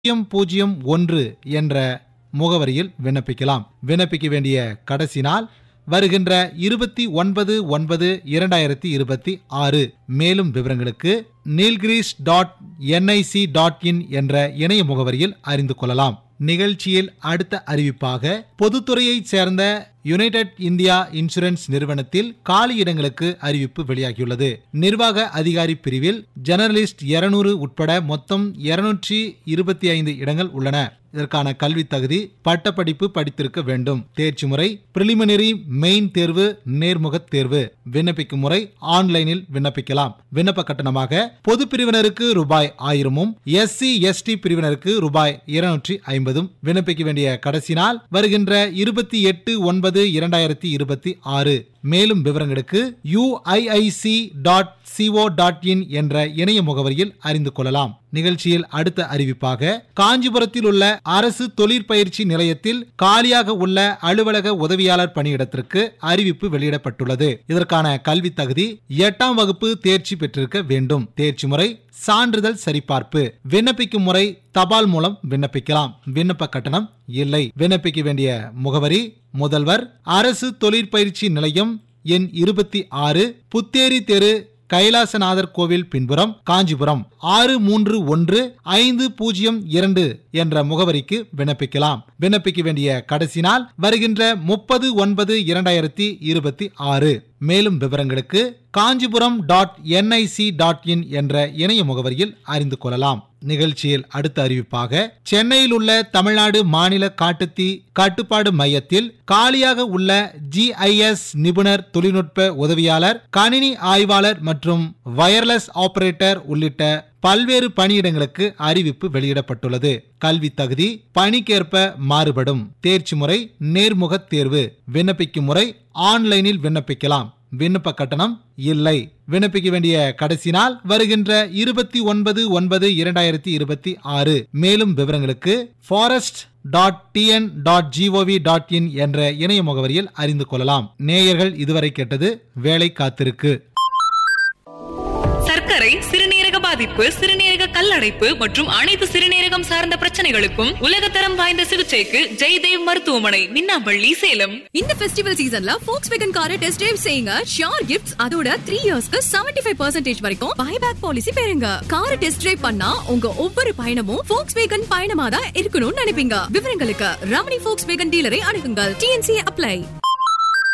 பூஜ்ஜியம் பூஜ்ஜியம் ஒன்று என்ற முகவரியில் விண்ணப்பிக்கலாம் விண்ணப்பிக்க வேண்டிய கடைசி நாள் வருகின்ற இருபத்தி ஒன்பது ஒன்பது இரண்டாயிரத்தி இருபத்தி ஆறு மேலும் விவரங்களுக்கு Nilgiris dot NIC dot in என்ற இணைய முகவரியில் அறிந்து கொள்ளலாம் நிகழ்ச்சியில் அடுத்த அறிவிப்பாக பொதுத்துறையைச் சேர்ந்த யுனைடெட் இந்தியா இன்சூரன்ஸ் நிறுவனத்தில் காலி இடங்களுக்கு அறிவிப்பு வெளியாகியுள்ளது நிர்வாக அதிகாரி பிரிவில் ஜெனரலிஸ்ட் 200 உட்பட மொத்தம் இருநூற்றி இருபத்தி ஐந்து இடங்கள் உள்ளன இதற்கான கல்வி தகுதி பட்டப்படிப்பு படித்திருக்க வேண்டும் தேர்ச்சி முறை பிரிலிமினரி மெயின் தேர்வு நேர்முகத் தேர்வு விண்ணப்பிக்கும் முறை ஆன்லைனில் விண்ணப்பிக்கலாம் விண்ணப்ப கட்டணமாக பொது பிரிவினருக்கு ரூபாய் ஆயிரமும் எஸ்சி எஸ்டி பிரிவினருக்கு ரூபாய் இருநூற்றி ஐம்பதும் விண்ணப்பிக்க வேண்டிய கடைசி நாள் வருகின்ற இருபத்தி எட்டு ஒன்பது இரண்டாயிரத்தி இருபத்தி ஆறு மேலும் விவரங்களுக்கு UIIC dot CO dot in என்ற இணைய முகவரியில் அறிந்து கொள்ளலாம் நிகழ்ச்சியில் அடுத்த அறிவிப்பாக காஞ்சிபுரத்தில் உள்ள அரசு தொழிற்பயிற்சி நிலையத்தில் காலியாக உள்ள அலுவலக உதவியாளர் பணியிடத்திற்கு அறிவிப்பு வெளியிடப்பட்டுள்ளது இதற்கான கல்வி தகுதி எட்டாம் வகுப்பு தேர்ச்சி பெற்றிருக்க வேண்டும் தேர்ச்சி முறை சான்றிதழ் சரிபார்ப்பு விண்ணப்பிக்கும் முறை தபால் மூலம் விண்ணப்பிக்கலாம் விண்ணப்ப கட்டணம் இல்லை விண்ணப்பிக்க வேண்டிய முகவரி முதல்வர் அரசு தொழிற்பயிற்சி நிலையம் எண் இருபத்தி ஆறு புத்தேரி தெரு கைலாசநாதர் கோவில் பின்புறம் காஞ்சிபுரம் ஆறு மூன்று ஒன்று ஐந்து பூஜ்ஜியம் இரண்டு என்ற முகவரிக்கு விண்ணப்பிக்கலாம் விண்ணப்பிக்க வேண்டிய கடைசி நாள் வருகின்ற முப்பது ஒன்பது இரண்டாயிரத்தி இருபத்தி ஆறு மேலும் விவரங்களுக்கு Kanchipuram dot NIC dot in என்ற இணைய முகவரியில் அறிந்து கொள்ளலாம் நிகழ்ச்சியில் அடுத்த அறிவிப்பாக சென்னையில் உள்ள தமிழ்நாடு மாநில காட்டுத்தீ கட்டுப்பாடு மையத்தில் காலியாக உள்ள ஜிஐஎஸ் நிபுணர் தொழில்நுட்ப உதவியாளர் கணினி ஆய்வாளர் மற்றும் வயர்லெஸ் ஆபரேட்டர் உள்ளிட்ட பல்வேறு பணியிடங்களுக்கு அறிவிப்பு வெளியிடப்பட்டுள்ளது கல்வி தகுதி பணிக்கேற்ப மாறுபடும் தேர்ச்சி முறை நேர்முகத் தேர்வு விண்ணப்பிக்கும் முறை ஆன்லைனில் விண்ணப்பிக்கலாம் விண்ணப்ப கட்டணம் இல்லை விண்ணப்பிக்க வேண்டிய கடைசி நாள் வருகின்ற இருபத்தி ஒன்பது ஒன்பது இரண்டாயிரத்தி இருபத்தி ஆறு மேலும் விவரங்களுக்கு forest dot TN dot GOV dot in என்ற இணைய முகவரியில் அறிந்து கொள்ளலாம் நேயர்கள் இதுவரை கேட்டது வேலை காத்திருக்கு சர்க்கரை சிறுநீரக பாதிப்பு சிறுநீரக கல்லடைப்பு மற்றும் அனைத்து சிறுநீரகம் சார்ந்த பிரச்சனைகளுக்கும் உலகத்தரம் வாய்ந்த சிகிச்சைக்கு ஜெய்தேவ் மருத்துவமனை மின்னாம்பள்ளி சேலம் இந்த ஃபெஸ்டிவல் சீசன்ல ஃபோக்ஸ் வேகன் காரை டெஸ்ட் டிரைவ் செய்யுங்க ஷியோர் கிஃப்ட்ஸ் அதோட த்ரீ இயர்ஸ்க்கு செவன்டி ஃபைவ் பர்சன்டேஜ் வரைக்கும் பைபேக் பாலிசி பெறுங்க காரை டெஸ்ட் டிரைவ் பண்ணா உங்க ஒவ்வொரு பயணமும் ஃபோக்ஸ் வேகன் பயணமா தான் இருக்கணும்னு நினைப்பீங்க விவரங்களுக்கு ரமணி ஃபோக்ஸ் வேகன் டீலரை அணுகுங்கள் டிஎன்சி அப்ளை